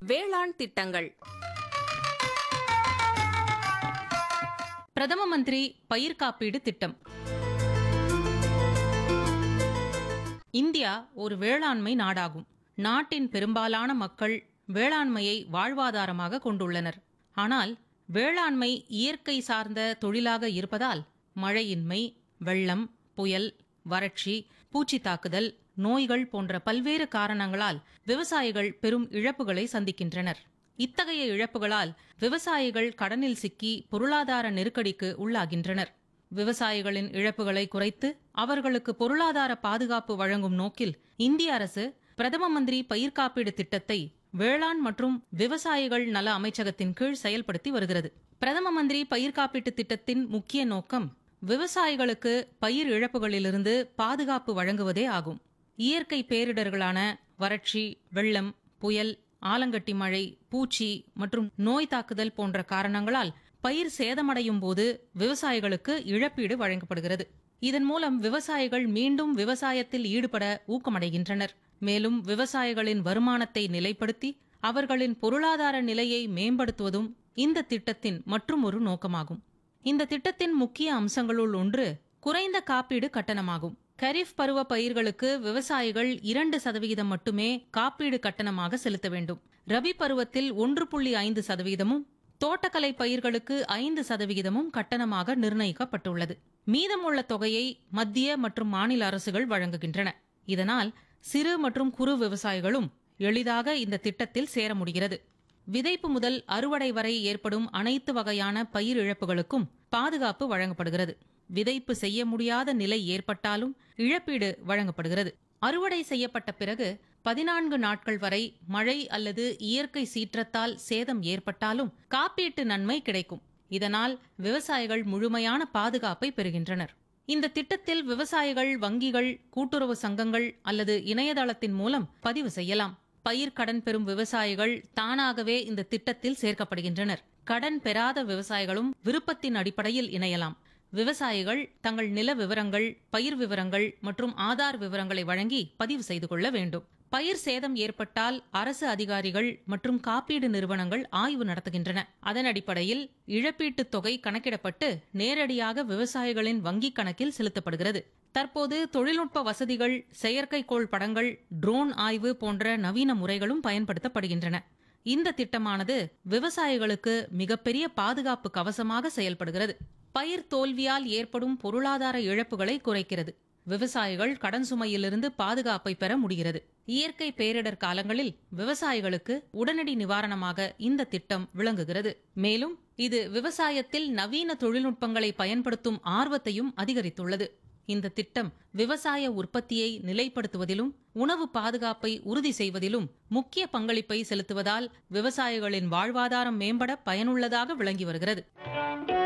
வேளாண் திட்டங்கள் பிரதம மந்திரி பயிர் காப்பீடு திட்டம் இந்தியா ஒரு வேளாண்மை நாடாகும் நாட்டின் பெரும்பாலான மக்கள் வேளாண்மையை வாழ்வாதாரமாக கொண்டுள்ளனர் ஆனால் வேளாண்மை இயற்கை சார்ந்த தொழிலாக இருப்பதால் மழையின்மை வெள்ளம் புயல் வறட்சி பூச்சி தாக்குதல் நோய்கள் போன்ற பல்வேறு காரணங்களால் விவசாயிகள் பெரும் இழப்புகளை சந்திக்கின்றனர் இத்தகைய இழப்புகளால் விவசாயிகள் கடனில் சிக்கி பொருளாதார நெருக்கடிக்கு உள்ளாகின்றனர் விவசாயிகளின் இழப்புகளை குறைத்து அவர்களுக்கு பொருளாதார பாதுகாப்பு வழங்கும் நோக்கில் இந்திய அரசு பிரதம மந்திரி பயிர் காப்பீடு திட்டத்தை வேளாண் மற்றும் விவசாயிகள் நல அமைச்சகத்தின் கீழ் செயல்படுத்தி வருகிறது பிரதம மந்திரி பயிர் காப்பீட்டு திட்டத்தின் முக்கிய நோக்கம் விவசாயிகளுக்கு பயிர் இழப்புகளிலிருந்து பாதுகாப்பு வழங்குவதே ஆகும் இயற்கை பேரிடர்களான வறட்சி வெள்ளம் புயல் ஆலங்கட்டி மழை பூச்சி மற்றும் நோய் தாக்குதல் போன்ற காரணங்களால் பயிர் சேதமடையும் போது விவசாயிகளுக்கு இழப்பீடு வழங்கப்படுகிறது இதன் மூலம் விவசாயிகள் மீண்டும் விவசாயத்தில் ஈடுபட ஊக்கமடைகின்றனர் மேலும் விவசாயிகளின் வருமானத்தை நிலைப்படுத்தி அவர்களின் பொருளாதார நிலையை மேம்படுத்துவதும் இந்த திட்டத்தின் மற்றும் ஒரு நோக்கமாகும் இந்த திட்டத்தின் முக்கிய அம்சங்களுள் ஒன்று குறைந்த காப்பீடு கட்டணமாகும் கரீஃப் பருவ பயிர்களுக்கு விவசாயிகள் இரண்டு சதவிகிதம் மட்டுமே காப்பீடு கட்டணமாக செலுத்த வேண்டும் ரபி பருவத்தில் ஒன்று புள்ளி ஐந்து சதவீதமும் தோட்டக்கலை பயிர்களுக்கு ஐந்து சதவிகிதமும் கட்டணமாக நிர்ணயிக்கப்பட்டுள்ளது மீதமுள்ள தொகையை மத்திய மற்றும் மாநில அரசுகள் வழங்குகின்றன இதனால் சிறு மற்றும் குறு விவசாயிகளும் எளிதாக இந்த திட்டத்தில் சேர முடிகிறது விதைப்பு முதல் அறுவடை வரை ஏற்படும் அனைத்து வகையான பயிர் இழப்புகளுக்கும் பாதுகாப்பு வழங்கப்படுகிறது விதைப்பு செய்ய முடியாத நிலை ஏற்பட்டாலும் இழப்பீடு வழங்கப்படுகிறது அறுவடை செய்யப்பட்ட பிறகு பதினான்கு நாட்கள் வரை மழை அல்லது இயற்கை சீற்றத்தால் சேதம் ஏற்பட்டாலும் காப்பீட்டு நன்மை கிடைக்கும் இதனால் விவசாயிகள் முழுமையான பாதுகாப்பை பெறுகின்றனர் இந்த திட்டத்தில் விவசாயிகள் வங்கிகள் கூட்டுறவு சங்கங்கள் அல்லது இணையதளத்தின் மூலம் பதிவு செய்யலாம் பயிர் கடன் பெறும் விவசாயிகள் தானாகவே இந்த திட்டத்தில் சேர்க்கப்படுகின்றனர் கடன் பெறாத விவசாயிகளும் விருப்பத்தின் அடிப்படையில் இணையலாம் விவசாயிகள் தங்கள் நில விவரங்கள் பயிர் விவரங்கள் மற்றும் ஆதார் விவரங்களை வழங்கி பதிவு செய்து கொள்ள வேண்டும் பயிர் சேதம் ஏற்பட்டால் அரசு அதிகாரிகள் மற்றும் காப்பீடு நிறுவனங்கள் ஆய்வு நடத்துகின்றன அதன் அடிப்படையில் இழப்பீட்டுத் தொகை கணக்கிடப்பட்டு நேரடியாக விவசாயிகளின் வங்கிக் கணக்கில் செலுத்தப்படுகிறது தற்போது தொழில்நுட்ப வசதிகள் செயற்கைக்கோள் படங்கள் ட்ரோன் ஆய்வு போன்ற நவீன முறைகளும் பயன்படுத்தப்படுகின்றன இந்த திட்டமானது விவசாயிகளுக்கு மிகப்பெரிய பாதுகாப்பு கவசமாக செயல்படுகிறது பயிர் தோல்வியால் ஏற்படும் பொருளாதார இழப்புகளை குறைக்கிறது விவசாயிகள் கடன் சுமையிலிருந்து பாதுகாப்பை பெற முடிகிறது இயற்கை பேரிடர் காலங்களில் விவசாயிகளுக்கு உடனடி நிவாரணமாக இந்த திட்டம் விளங்குகிறது மேலும் இது விவசாயத்தில் நவீன தொழில்நுட்பங்களை பயன்படுத்தும் ஆர்வத்தையும் அதிகரித்துள்ளது இந்த திட்டம் விவசாய உற்பத்தியை நிலைப்படுத்துவதிலும் உணவு பாதுகாப்பை உறுதி செய்வதிலும் முக்கிய பங்களிப்பை செலுத்துவதால் விவசாயிகளின் வாழ்வாதாரம் மேம்பட பயனுள்ளதாக விளங்கி வருகிறது